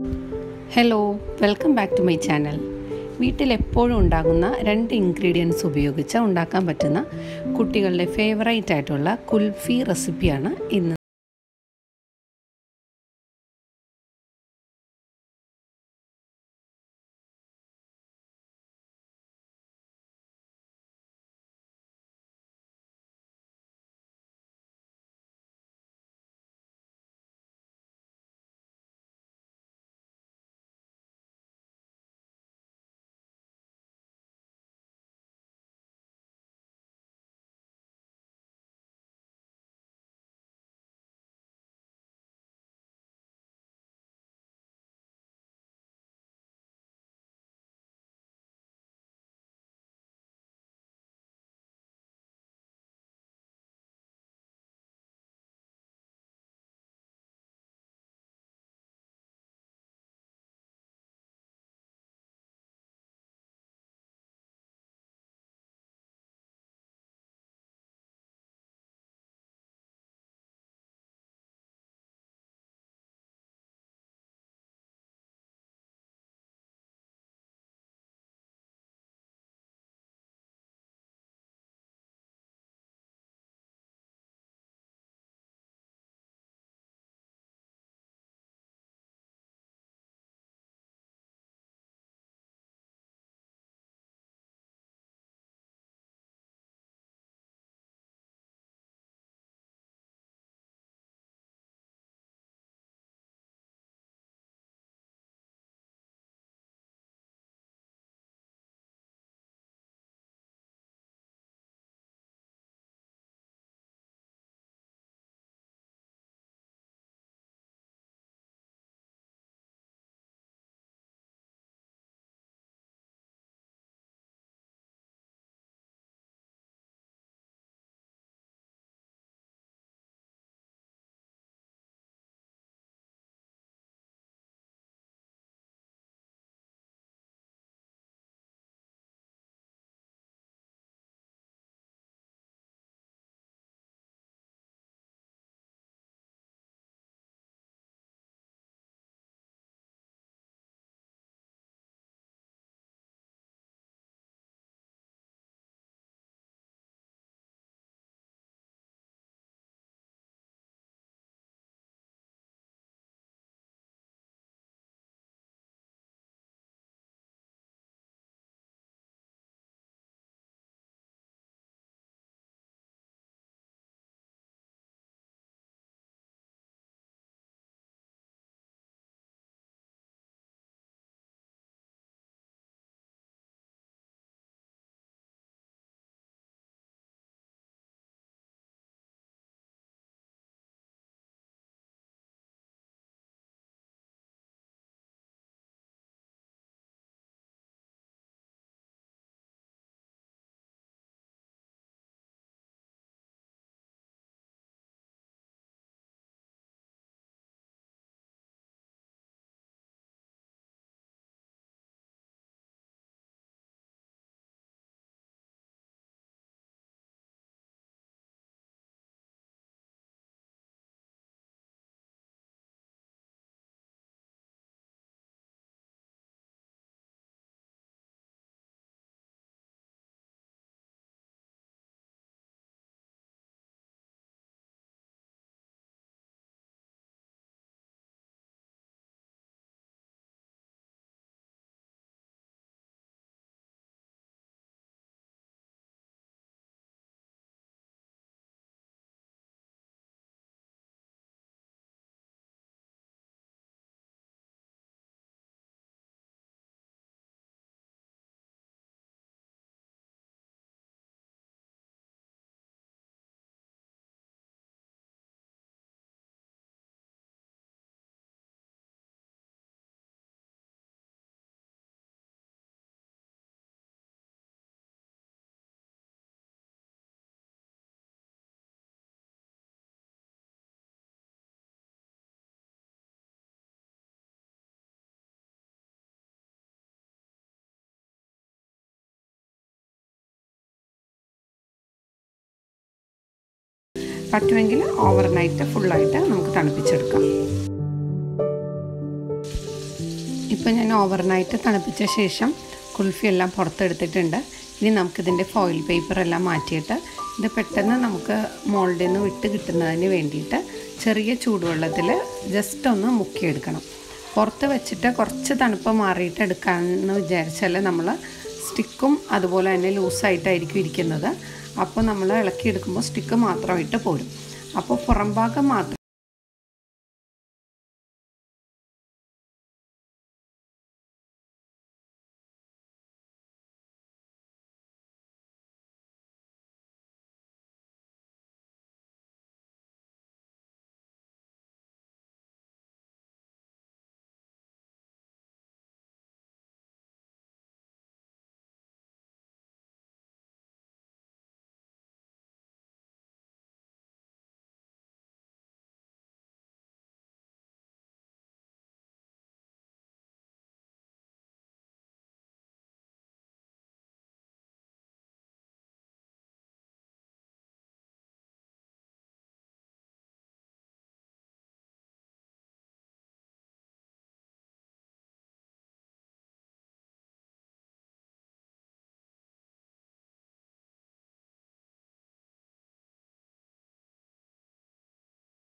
hello welcome back to my channel വീട്ടിൽ എപ്പോഴും ഉണ്ടാകുന്ന രണ്ട് ഇൻഗ്രീഡിയൻസ് ഉപയോഗിച്ച് ഉണ്ടാക്കാൻ പറ്റുന്ന കുട്ടികളുടെ ഫേവറേറ്റ് ആയിട്ടുള്ള കുൽഫി റെസിപ്പിയാണ് ഇന്ന് പറ്റുമെങ്കിൽ ഓവർനൈറ്റ് ഫുള്ളായിട്ട് നമുക്ക് തണുപ്പിച്ചെടുക്കാം ഇപ്പം ഞാൻ ഓവർനൈറ്റ് തണുപ്പിച്ച ശേഷം കുൽഫി എല്ലാം പുറത്തെടുത്തിട്ടുണ്ട് ഇനി നമുക്കിതിൻ്റെ ഫോയിൽ പേപ്പർ എല്ലാം മാറ്റിയിട്ട് ഇത് പെട്ടെന്ന് നമുക്ക് മോൾഡിൽ നിന്ന് വിട്ട് കിട്ടുന്നതിന് വേണ്ടിയിട്ട് ചെറിയ ചൂടുവെള്ളത്തിൽ ജസ്റ്റ് ഒന്ന് മുക്കിയെടുക്കണം പുറത്ത് വെച്ചിട്ട് കുറച്ച് തണുപ്പ് മാറിയിട്ട് എടുക്കാമെന്ന് വിചാരിച്ചാൽ നമ്മൾ സ്റ്റിക്കും അതുപോലെ തന്നെ ലൂസായിട്ടായിരിക്കും ഇരിക്കുന്നത് അപ്പോൾ നമ്മൾ ഇളക്കിയെടുക്കുമ്പോൾ സ്റ്റിക്ക് മാത്രമായിട്ട് പോരും അപ്പോൾ പുറം ഭാഗം മാത്രം